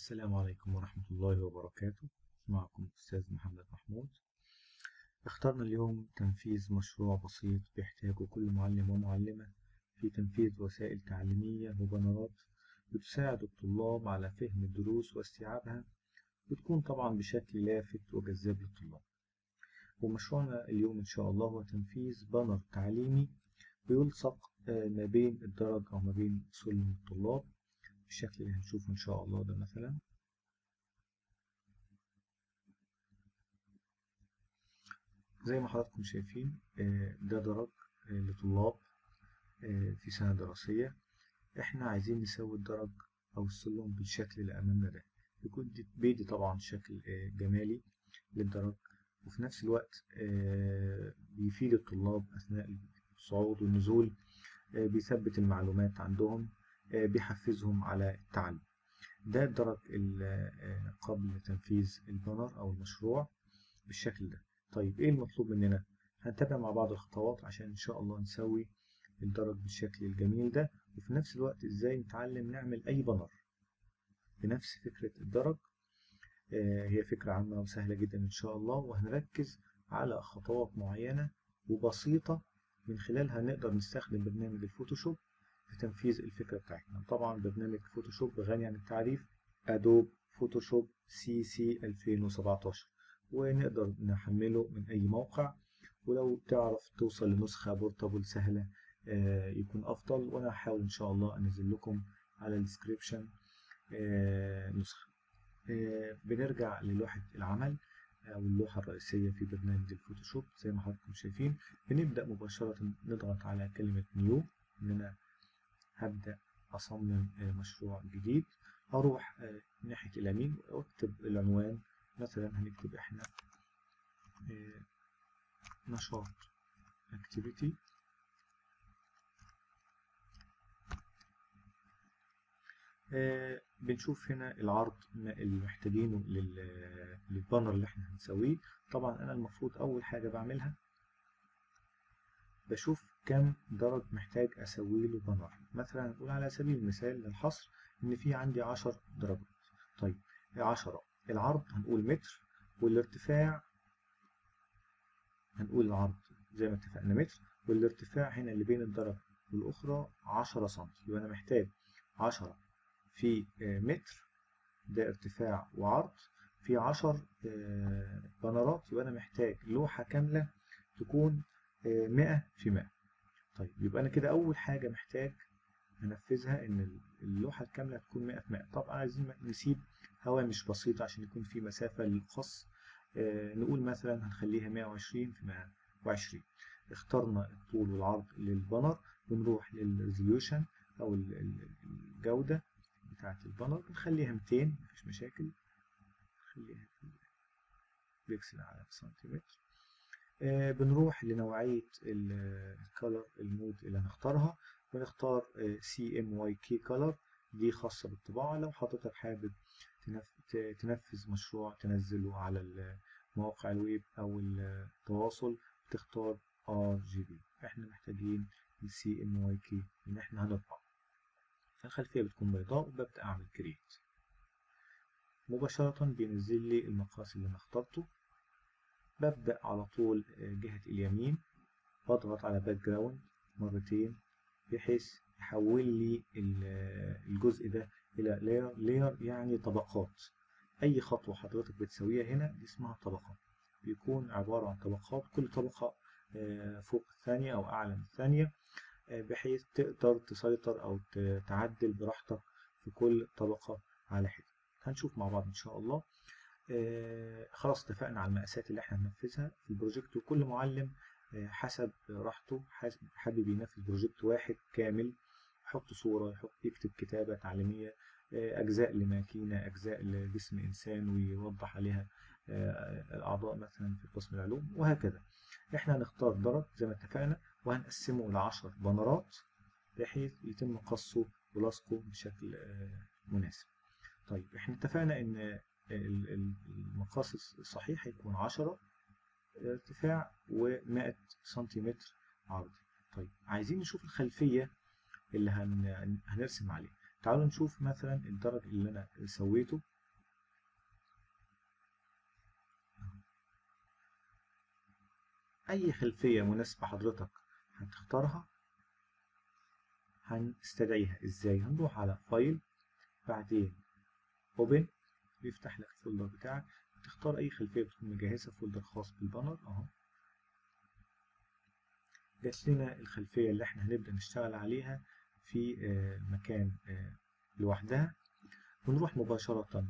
السلام عليكم ورحمة الله وبركاته معكم أستاذ محمد محمود اخترنا اليوم تنفيذ مشروع بسيط بيحتاجه كل معلم ومعلمة في تنفيذ وسائل تعليمية وبنرات بتساعد الطلاب على فهم الدروس واستيعابها وتكون طبعا بشكل لافت وجذاب للطلاب ومشروعنا اليوم إن شاء الله هو تنفيذ بانر تعليمي بيلصق ما بين الدرج أو ما بين سلم الطلاب بالشكل اللي هنشوفه إن شاء الله ده مثلا زي ما حضراتكم شايفين ده درج لطلاب في سنة دراسية احنا عايزين نسوي الدرج أو السلم بالشكل اللي أمامنا ده يكون بيدي طبعا شكل جمالي للدرج وفي نفس الوقت بيفيد الطلاب أثناء الصعود والنزول بيثبت المعلومات عندهم بيحفزهم على التعلم ده الدرج قبل تنفيذ البانر أو المشروع بالشكل ده طيب إيه المطلوب مننا؟ هنتابع مع بعض الخطوات عشان إن شاء الله نسوي الدرج بالشكل الجميل ده وفي نفس الوقت إزاي نتعلم نعمل أي بانر بنفس فكرة الدرج هي فكرة عامة وسهلة جدا إن شاء الله وهنركز على خطوات معينة وبسيطة من خلالها نقدر نستخدم برنامج الفوتوشوب في تنفيذ الفكرة بتاعتنا طبعا برنامج فوتوشوب غني عن التعريف أدوب فوتوشوب سي سي 2017 ونقدر نحمله من أي موقع ولو تعرف توصل لنسخة بورتابل سهلة يكون أفضل وأنا هحاول إن شاء الله أنزل لكم على الديسكريبشن نسخة بنرجع للوحة العمل أو اللوحة الرئيسية في برنامج الفوتوشوب زي ما حضراتكم شايفين بنبدأ مباشرة نضغط على كلمة نيو إن أنا هبدأ أصمم مشروع جديد أروح ناحية اليمين وأكتب العنوان مثلا هنكتب إحنا نشاط activity بنشوف هنا العرض اللي محتاجينه للبانر اللي احنا هنسويه طبعا انا المفروض اول حاجة بعملها بشوف كم درج محتاج اسوي له بانر مثلا نقول على سبيل المثال للحصر ان في عندي عشر درجات طيب عشرة العرض هنقول متر والارتفاع هنقول العرض زي ما اتفقنا متر والارتفاع هنا اللي بين الدرجة والأخرى عشرة سنتي يبقى أنا محتاج عشرة في متر ده ارتفاع وعرض في عشر بنرات يبقى أنا محتاج لوحة كاملة تكون مئة في مئة طيب يبقى أنا كده أول حاجة محتاج أنفذها إن اللوحة الكاملة تكون مئة في مئة طبعا عايزين نسيب هوامش بسيطة عشان يكون في مسافة للقص نقول مثلا هنخليها 120 في 120 اخترنا الطول والعرض للبانر ونروح للريزوليوشن او الجودة بتاعة البانر بنخليها 200 مفيش مشاكل نخليها بيكسل على سنتيمتر آه بنروح لنوعية الكالر المود اللي هنختارها بنختار سي ام واي كي كالر دي خاصة بالطباعة لو حضرتك حابب تنفذ مشروع تنزله على مواقع الويب أو التواصل تختار ار جي بي احنا محتاجين السي ام واي كي ان احنا هنطبع فالخلفية بتكون بيضاء وببدأ اعمل كريت مباشرة بينزل لي المقاس اللي انا اخترته ببدأ على طول جهة اليمين بضغط على باك جراوند مرتين بحيث يحول لي الجزء ده الى لاير لاير يعني طبقات اي خطوة حضرتك بتسويها هنا دي اسمها طبقة بيكون عبارة عن طبقات كل طبقة فوق الثانية او اعلى من الثانية بحيث تقدر تسيطر او تعدل براحتك في كل طبقة على حدة هنشوف مع بعض ان شاء الله خلاص اتفقنا على المقاسات اللي احنا هننفذها في البروجكت وكل معلم حسب راحته حابب ينفذ بروجكت واحد كامل يحط صورة يحط يكتب كتابة تعليمية أجزاء لماكينة أجزاء لجسم إنسان ويوضح عليها الأعضاء مثلا في قسم العلوم وهكذا إحنا هنختار درج زي ما اتفقنا وهنقسمه لعشر بنرات بحيث يتم قصه ولصقه بشكل مناسب طيب إحنا اتفقنا إن المقاس الصحيح هيكون عشرة ارتفاع و100 سنتيمتر عرض طيب عايزين نشوف الخلفية اللي هن... هنرسم عليه تعالوا نشوف مثلا الدرج اللي انا سويته اي خلفية مناسبة حضرتك هتختارها هنستدعيها ازاي هنروح على فايل بعدين اوبن بيفتح لك الفولدر بتاعك تختار اي خلفية بتكون مجهزة فولدر خاص بالبانر اهو جات لنا الخلفية اللي احنا هنبدأ نشتغل عليها في مكان لوحدها ونروح مباشرة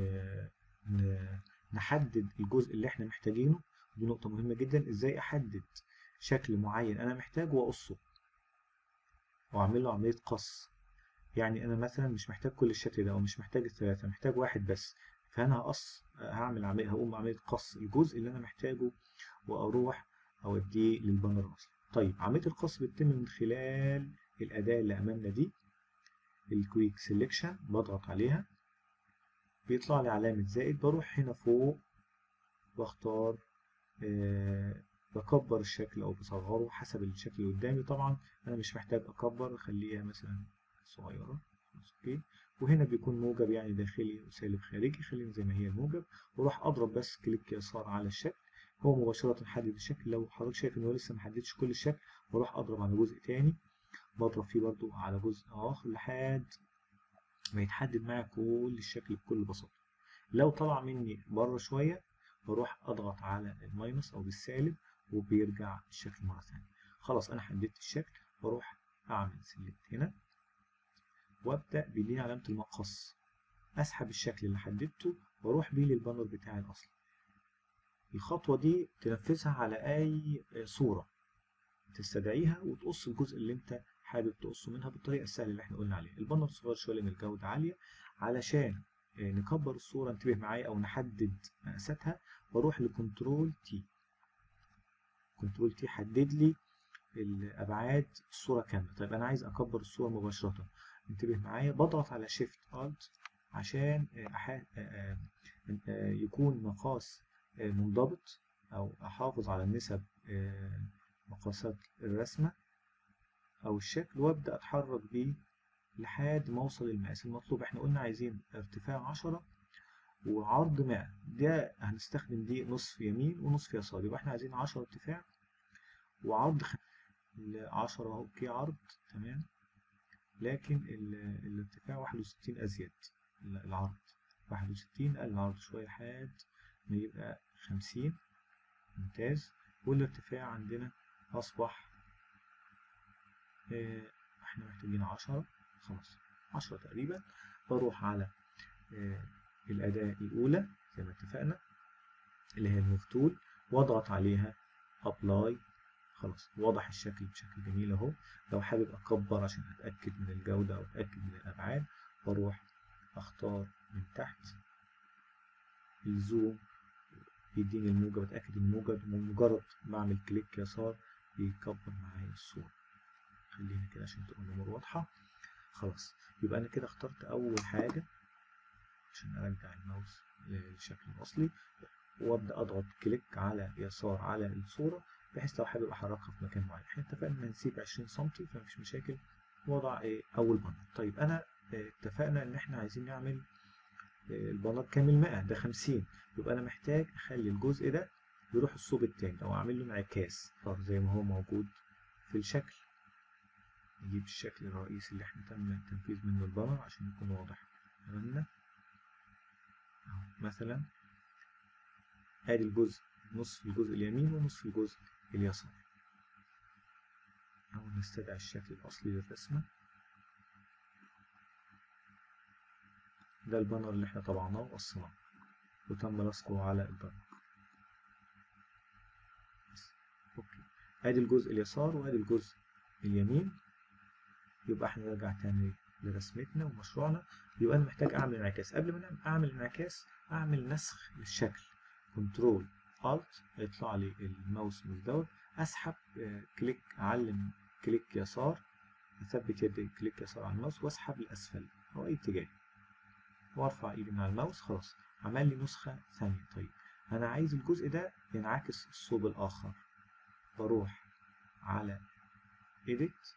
نحدد الجزء اللي احنا محتاجينه دي نقطة مهمة جدا ازاي احدد شكل معين انا محتاجه واقصه واعمل له عملية قص يعني انا مثلا مش محتاج كل الشكل ده او مش محتاج الثلاثة محتاج واحد بس فانا هقص هعمل عملية هقوم عملية قص الجزء اللي انا محتاجه واروح اوديه للبانر الاصلي طيب عملية القص بتتم من خلال الأداة اللي أمامنا دي الكويك سيلكشن بضغط عليها بيطلع لي علامة زائد بروح هنا فوق واختار أه بكبر الشكل أو بصغره حسب الشكل اللي قدامي طبعا أنا مش محتاج أكبر أخليها مثلا صغيرة أوكي وهنا بيكون موجب يعني داخلي وسالب خارجي خلينا زي ما هي الموجب واروح أضرب بس كليك يسار على الشكل هو مباشرة حدد الشكل لو حضرتك شايف ان هو لسه محددش كل الشكل بروح اضرب على جزء تاني بضرب فيه برضو على جزء اخر لحد ما يتحدد معايا كل الشكل بكل بساطة لو طلع مني بره شوية بروح اضغط على الماينس او بالسالب وبيرجع الشكل مرة ثانية خلاص انا حددت الشكل بروح اعمل سيلكت هنا وابدأ بيديني علامة المقص اسحب الشكل اللي حددته واروح بيه للبانر بتاعي الاصلي الخطوة دي تنفذها على أي صورة تستدعيها وتقص الجزء اللي أنت حابب تقصه منها بالطريقة السهلة اللي احنا قلنا عليها البانر صغير شوية لأن الجودة عالية علشان نكبر الصورة انتبه معايا أو نحدد مقاساتها بروح لكنترول تي كنترول تي حدد لي الأبعاد الصورة كاملة طيب أنا عايز أكبر الصورة مباشرة انتبه معايا بضغط على شيفت الت عشان يكون مقاس منضبط أو أحافظ على النسب مقاسات الرسمة أو الشكل وأبدأ أتحرك بيه لحد ما أوصل للمقاس المطلوب إحنا قلنا عايزين ارتفاع عشرة وعرض مائة ده هنستخدم دي نصف يمين ونصف يسار يبقى إحنا عايزين عشرة ارتفاع وعرض عشرة أوكي عرض تمام لكن الارتفاع واحد وستين أزيد العرض واحد وستين أقل العرض شوية لحد ما يبقى خمسين ممتاز والارتفاع عندنا أصبح اه احنا محتاجين عشرة خلاص عشرة تقريبا بروح على اه الأداة الأولى زي ما اتفقنا اللي هي المفتول واضغط عليها أبلاي خلاص واضح الشكل بشكل جميل اهو لو حابب أكبر عشان أتأكد من الجودة أو أتأكد من الأبعاد بروح أختار من تحت الزوم يديني الموجب اتاكد ان موجب ومجرد ما اعمل كليك يسار بيكبر معايا الصوره خلينا كده عشان تبقى الامور واضحه خلاص يبقى انا كده اخترت اول حاجه عشان ارجع الماوس للشكل الاصلي وابدا اضغط كليك على يسار على الصوره بحيث لو حابب احركها في مكان معين احنا اتفقنا نسيب 20 سم فمفيش مشاكل وضع ايه اول بانر طيب انا اتفقنا ان احنا عايزين نعمل البانر كامل 100 ده 50 يبقى انا محتاج اخلي الجزء ده يروح الصوب التاني او اعمل له انعكاس زي ما هو موجود في الشكل نجيب الشكل الرئيسي اللي احنا تم التنفيذ منه البانر عشان يكون واضح امامنا مثلا ادي الجزء نصف الجزء اليمين ونصف الجزء اليسار او نستدعي الشكل الاصلي للرسمه ده البانر اللي احنا طبعناه وقصيناه وتم لصقه على البانر اوكي ادي الجزء اليسار وادي الجزء اليمين يبقى احنا نرجع تاني لرسمتنا ومشروعنا يبقى انا محتاج اعمل انعكاس قبل ما اعمل انعكاس اعمل نسخ للشكل كنترول الت يطلع لي الماوس مزدوج اسحب كليك اعلم كليك يسار اثبت يدي كليك يسار على الماوس واسحب لاسفل او اي اتجاه وارفع ايدي من على الماوس خلاص عمل لي نسخة ثانية طيب انا عايز الجزء ده ينعكس الصوب الاخر بروح على edit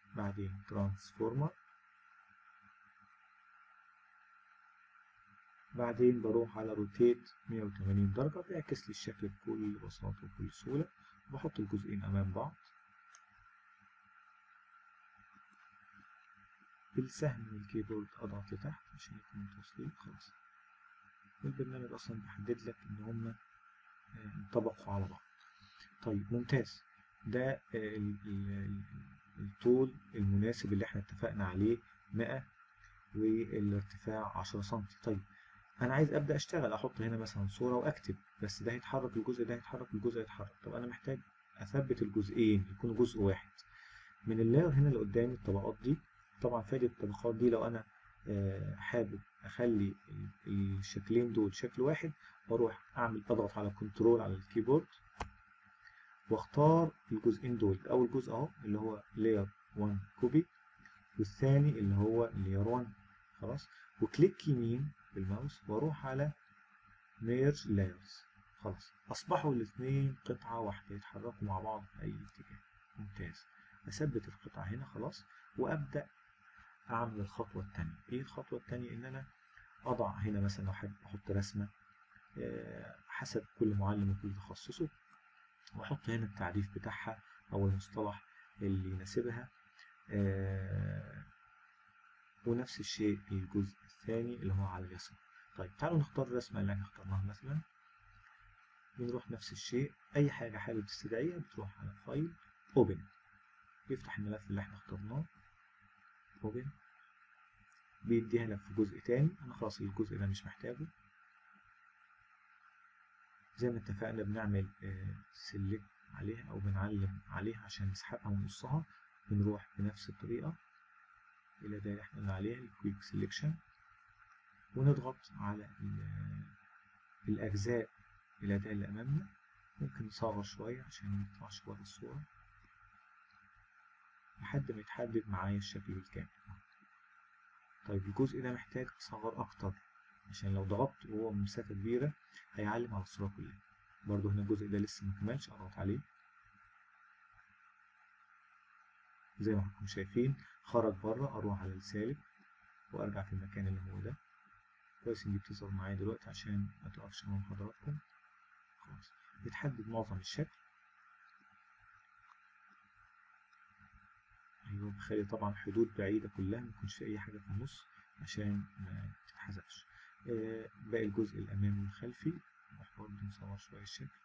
بعدين transformer بعدين بروح على روتيت 180 درجة بيعكس لي الشكل بكل بساطة وبكل سهولة بحط الجزئين أمام بعض بالسهم من الكيبورد أضغط لتحت عشان يكون متواصلين خلاص والبرنامج أصلا بيحدد لك إن هما انطبقوا على بعض طيب ممتاز ده الطول المناسب اللي احنا اتفقنا عليه 100 والارتفاع 10 سم طيب انا عايز ابدا اشتغل احط هنا مثلا صوره واكتب بس ده هيتحرك الجزء ده هيتحرك الجزء هيتحرك طب انا محتاج اثبت الجزئين يكونوا جزء واحد من اللاير هنا اللي قدامي الطبقات دي طبعا فايده الطبقات دي لو انا حابب اخلي الشكلين دول شكل واحد بروح اعمل اضغط على كنترول على الكيبورد واختار الجزئين دول اول جزء اهو اللي هو لاير 1 كوبي والثاني اللي هو لاير 1 خلاص وكليك يمين بالماوس واروح على ميرج لايرز خلاص اصبحوا الاثنين قطعه واحده يتحركوا مع بعض في اي اتجاه ممتاز اثبت القطعه هنا خلاص وابدا اعمل الخطوه الثانيه ايه الخطوه الثانيه ان انا اضع هنا مثلا لو حابب احط رسمه حسب كل معلم وكل تخصصه واحط هنا التعريف بتاعها او المصطلح اللي يناسبها ونفس الشيء الجزء الثاني اللي هو على اليسار طيب تعالوا نختار الرسمة اللي احنا اخترناها مثلا بنروح نفس الشيء اي حاجة حابب تستدعيها بتروح على فايل اوبن يفتح الملف اللي احنا اخترناه اوبن بيديها لك في جزء تاني انا خلاص الجزء ده مش محتاجه زي ما اتفقنا بنعمل سيلكت عليها او بنعلم عليها عشان نسحبها ونقصها بنروح بنفس الطريقة إلى ده اللي احنا قلنا عليها الكويك سيلكشن ونضغط على الأجزاء الأداة اللي أمامنا ممكن نصغر شوية عشان ما نطلعش بره الصورة لحد ما يتحدد معايا الشكل بالكامل طيب الجزء ده محتاج أصغر أكتر عشان لو ضغطت وهو مسافة كبيرة هيعلم على الصورة كلها برضو هنا الجزء ده لسه مكملش أضغط عليه زي ما حضراتكم شايفين خرج بره اروح على السالب وارجع في المكان اللي هو ده كويس ان دي بتظهر معايا دلوقتي عشان ما تقفش امام حضراتكم خلاص بتحدد معظم الشكل ايوه بخلي طبعا حدود بعيده كلها ما يكونش في اي حاجه في النص عشان ما تتحذفش آه باقي الجزء الامامي والخلفي نروح برضه نصور شويه الشكل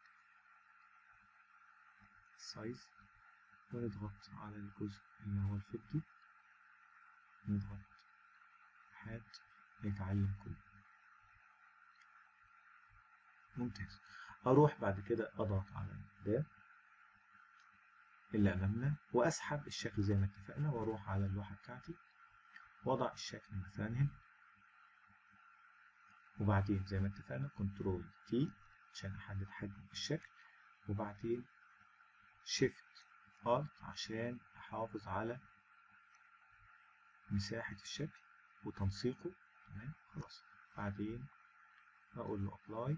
السايز ونضغط على الجزء اللي هو الفضي نضغط حاد يتعلم كله ممتاز اروح بعد كده اضغط على ده اللي امامنا واسحب الشكل زي ما اتفقنا واروح على اللوحه بتاعتي واضع الشكل مثلا هنا وبعدين زي ما اتفقنا كنترول تي عشان احدد حجم الشكل وبعدين شيفت الت عشان احافظ على مساحة الشكل وتنسيقه تمام خلاص بعدين اقول له ابلاي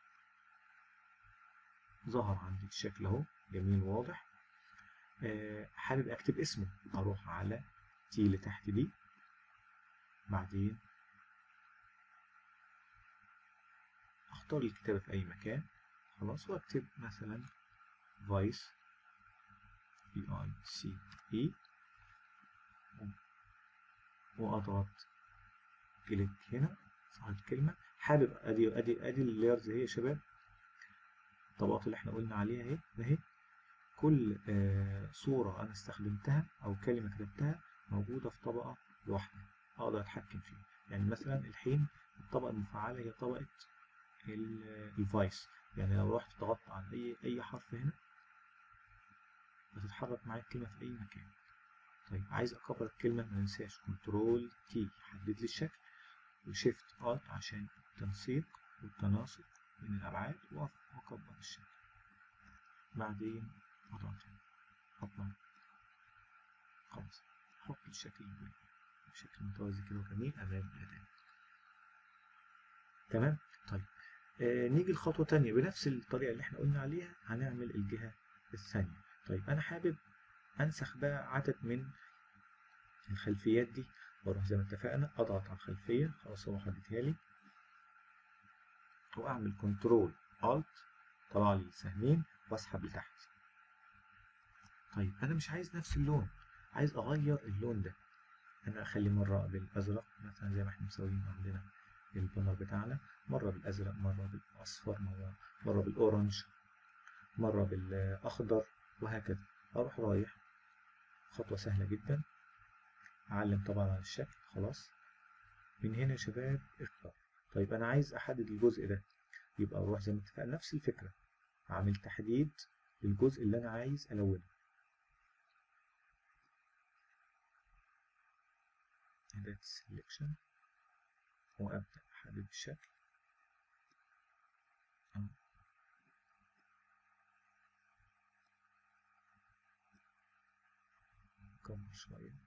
ظهر عندي الشكل اهو جميل واضح أه حابب اكتب اسمه اروح على تي اللي تحت دي بعدين اختار الكتابة في اي مكان خلاص واكتب مثلا فايس بي اي سي اي واضغط كليك هنا ظهرت كلمة حابب ادي ادي ادي اللايرز اهي يا شباب الطبقات اللي احنا قلنا عليها اهي اهي كل آه صورة انا استخدمتها او كلمة كتبتها موجودة في طبقة لوحدها اقدر اتحكم فيها يعني مثلا الحين الطبقة المفعلة هي طبقة الفايس يعني لو رحت ضغطت على اي اي حرف هنا بتتحرك معايا الكلمة في اي مكان طيب عايز اكبر الكلمة ما ننساش كنترول تي يحدد لي الشكل وشيفت الت عشان التنسيق والتناسق بين الابعاد واكبر الشكل بعدين اضغط اطلع خلاص احط الشكل بشكل متوازي كده وجميل امام الاداة تمام طيب آه نيجي لخطوة تانية بنفس الطريقة اللي احنا قلنا عليها هنعمل الجهة الثانية طيب انا حابب انسخ بقى عدد من الخلفيات دي واروح زي ما اتفقنا اضغط على الخلفية خلاص هو حددها لي واعمل كنترول الت طلع لي السهمين واسحب لتحت طيب انا مش عايز نفس اللون عايز اغير اللون ده انا اخلي مره بالازرق مثلا زي ما احنا مسويين عندنا البانر بتاعنا مره بالازرق مره بالاصفر مره مره بالاورنج مره بالاخضر وهكذا اروح رايح خطوه سهله جدا اعلم طبعا على الشكل خلاص من هنا يا شباب اختار طيب انا عايز احدد الجزء ده يبقى اروح زي ما اتفقنا نفس الفكره اعمل تحديد للجزء اللي انا عايز الونه أداة selection وأبدأ أحدد الشكل أكبر شوية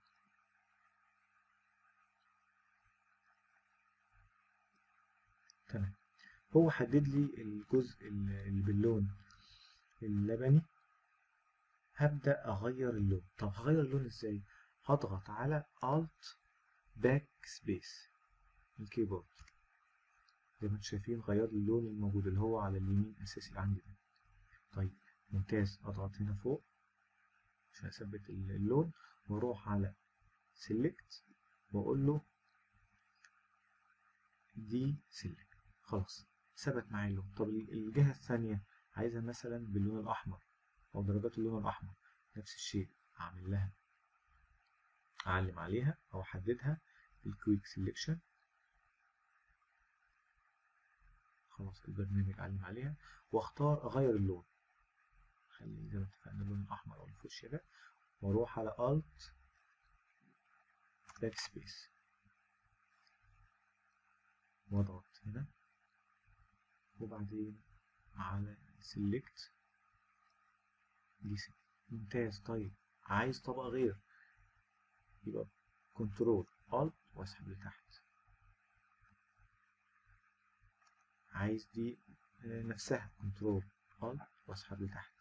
تمام هو حدد لي الجزء اللي باللون اللبني هبدأ أغير اللون طب هغير اللون إزاي؟ هضغط على Alt باك سبيس الكيبورد زي ما انتم شايفين غير لي اللون الموجود اللي هو على اليمين اساسي عندي ده طيب ممتاز اضغط هنا فوق عشان اثبت اللون واروح على سيلكت واقول له دي سيلكت خلاص ثبت معايا اللون طب الجهه الثانيه عايزها مثلا باللون الاحمر او درجات اللون الاحمر نفس الشيء اعمل لها اعلم عليها او احددها بالكويك سيلكشن خلاص البرنامج علم عليها واختار اغير اللون خلي زي ما اتفقنا اللون الاحمر او الفوشيا ده واروح على الت باك سبيس واضغط هنا وبعدين على سيلكت دي ممتاز طيب عايز طبقة غير يبقى كنترول الت واسحب لتحت عايز دي نفسها كنترول الت واسحب لتحت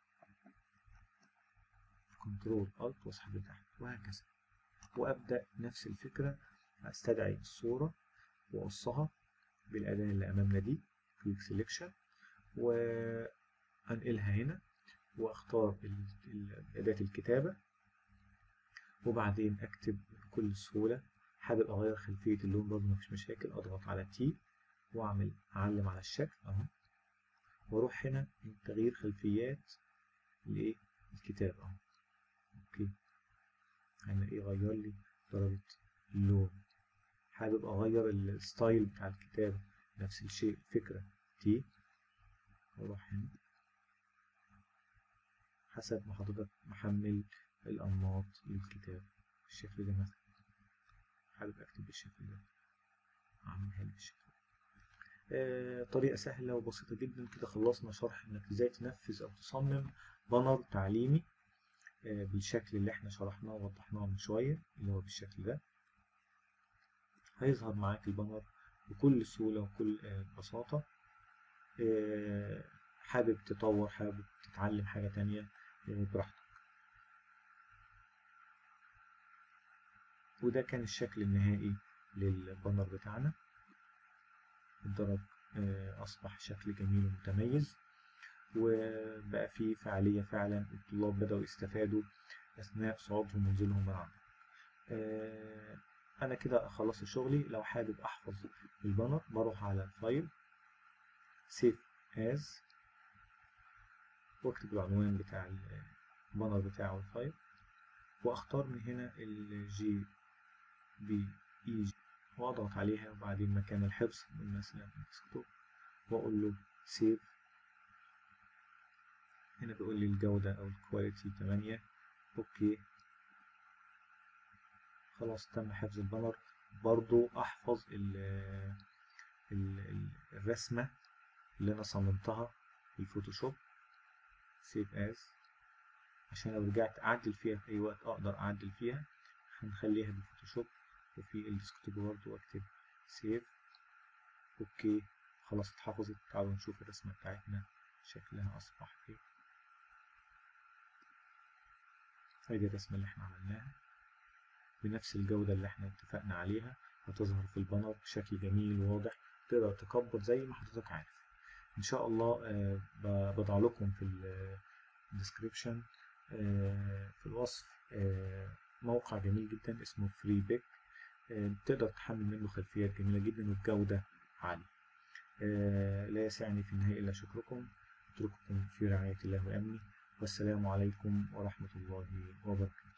كنترول الت واسحب لتحت وهكذا وابدا نفس الفكره استدعي الصوره واقصها بالاداه اللي امامنا دي كليك سيلكشن وانقلها هنا واختار اداه الكتابه وبعدين اكتب بكل سهولة حابب اغير خلفية اللون برضه مفيش مشاكل اضغط على تي واعمل اعلم على الشكل اهو واروح هنا من تغيير خلفيات لايه الكتاب اهو اوكي هنا ايه غير لي درجة اللون حابب اغير الستايل بتاع الكتاب نفس الشيء فكرة تي واروح هنا حسب ما حضرتك محمل الأنماط للكتاب بالشكل ده مثلا حابب أكتب بالشكل ده أعملها لي بالشكل ده آه طريقة سهلة وبسيطة جدا كده خلصنا شرح إنك إزاي تنفذ أو تصمم بانر تعليمي آه بالشكل اللي إحنا شرحناه ووضحناه من شوية اللي هو بالشكل ده هيظهر معاك البانر بكل سهولة وكل آه بساطة حابب تطور حابب تتعلم حاجة تانية براحتك وده كان الشكل النهائي للبانر بتاعنا الدرج أصبح شكل جميل ومتميز وبقى فيه فعالية فعلا الطلاب بدأوا يستفادوا أثناء صعودهم ونزولهم من عندك أنا كده خلصت شغلي لو حابب أحفظ البانر بروح على الفايل سيف از واكتب العنوان بتاع البانر بتاعه الفايل واختار من هنا الجي بي اي جي واضغط عليها وبعدين مكان الحفظ من مثلا ديسكتوب واقول له سيف هنا بيقول لي الجودة او الكواليتي 8 اوكي خلاص تم حفظ البانر برضو احفظ ال ال الرسمة اللي انا صممتها في الفوتوشوب سيف از عشان لو رجعت اعدل فيها في اي وقت اقدر اعدل فيها هنخليها بالفوتوشوب وفي الديسكتوب برضه اكتب سيف اوكي خلاص اتحفظت تعالوا نشوف الرسمة بتاعتنا شكلها اصبح ايه هذه الرسمة اللي احنا عملناها بنفس الجودة اللي احنا اتفقنا عليها هتظهر في البانر بشكل جميل وواضح تقدر تكبر زي ما حضرتك عارف ان شاء الله آه، ب- بضع لكم في الديسكريبشن في الوصف آه، موقع جميل جدا اسمه فري بيك تقدر تحمل منه خلفيات جميلة جدا وبجودة عالية آه، لا يسعني في النهاية إلا شكركم أترككم في رعاية الله وأمنه والسلام عليكم ورحمة الله وبركاته